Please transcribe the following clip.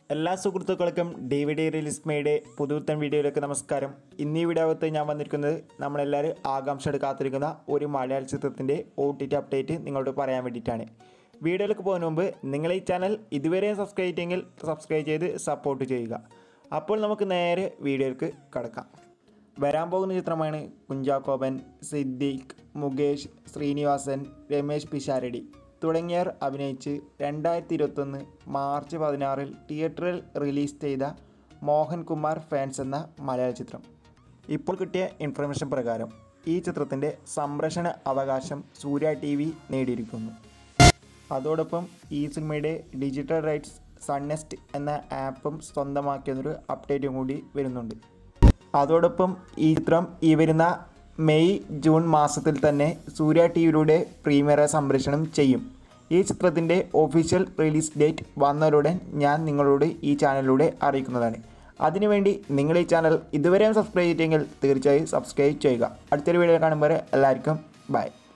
എല്ലാ സുഹൃത്തുക്കൾക്കും D V D release മേയുടെ പുതുത്തൻ വീഡിയോയിലേക്ക് നമസ്കാരം ഇന്ന് ഈ വീഡിയോ അകത്ത് ഞാൻ വന്നിരിക്കുന്നത് നമ്മളെല്ലാവരും ആകാംക്ഷയോടെ കാത്തിരിക്കുന്ന ഒരു മലയാള ചിത്രത്തിൻ്റെ ഒ ടി ടി അപ്ഡേറ്റ് നിങ്ങളോട് പറയാൻ വേണ്ടിയിട്ടാണ് വീഡിയോയിലേക്ക് പോകുന്നതിന് മുമ്പ് നിങ്ങൾ ഈ ചാനൽ ഇതുവരെ സബ്സ്ക്രൈബ് ചെയ്തെങ്കിൽ സബ്സ്ക്രൈബ് ചെയ്ത് സപ്പോർട്ട് ചെയ്യുക അപ്പോൾ നമുക്ക് നേരെ വീഡിയോയിലേക്ക് കടക്കാം വരാൻ പോകുന്ന ചിത്രമാണ് കുഞ്ചാക്കോബൻ സിദ്ദീഖ് മുകേഷ് ശ്രീനിവാസൻ രമേശ് പിഷാരടി തുടങ്ങിയവർ അഭിനയിച്ച് രണ്ടായിരത്തി ഇരുപത്തൊന്ന് മാർച്ച് പതിനാറിൽ തിയേറ്ററിൽ റിലീസ് ചെയ്ത മോഹൻകുമാർ ഫാൻസ് എന്ന മലയാള ചിത്രം ഇപ്പോൾ കിട്ടിയ ഇൻഫർമേഷൻ പ്രകാരം ഈ ചിത്രത്തിൻ്റെ സംരക്ഷണ അവകാശം സൂര്യ ടി വി നേടിയിരിക്കുന്നു അതോടൊപ്പം ഈ സിനിമയുടെ ഡിജിറ്റൽ റൈറ്റ്സ് സൺനെസ്റ്റ് എന്ന ആപ്പും സ്വന്തമാക്കിയെന്നൊരു അപ്ഡേറ്റും കൂടി വരുന്നുണ്ട് അതോടൊപ്പം ഈ ചിത്രം ഈ വരുന്ന മെയ് ജൂൺ മാസത്തിൽ തന്നെ സൂര്യ ടി വിയിലൂടെ പ്രീമിയർ സംപ്രേഷണം ചെയ്യും ഈ ചിത്രത്തിൻ്റെ ഒഫീഷ്യൽ റിലീസ് ഡേറ്റ് വന്നതോടെ ഞാൻ നിങ്ങളോട് ഈ ചാനലിലൂടെ അറിയിക്കുന്നതാണ് അതിനുവേണ്ടി നിങ്ങൾ ഈ ചാനൽ ഇതുവരെയും സബ്സ്ക്രൈബ് ചെയ്തെങ്കിൽ തീർച്ചയായും സബ്സ്ക്രൈബ് ചെയ്യുക അടുത്തൊരു വീഡിയോ കാണുമ്പോൾ എല്ലാവർക്കും ബൈ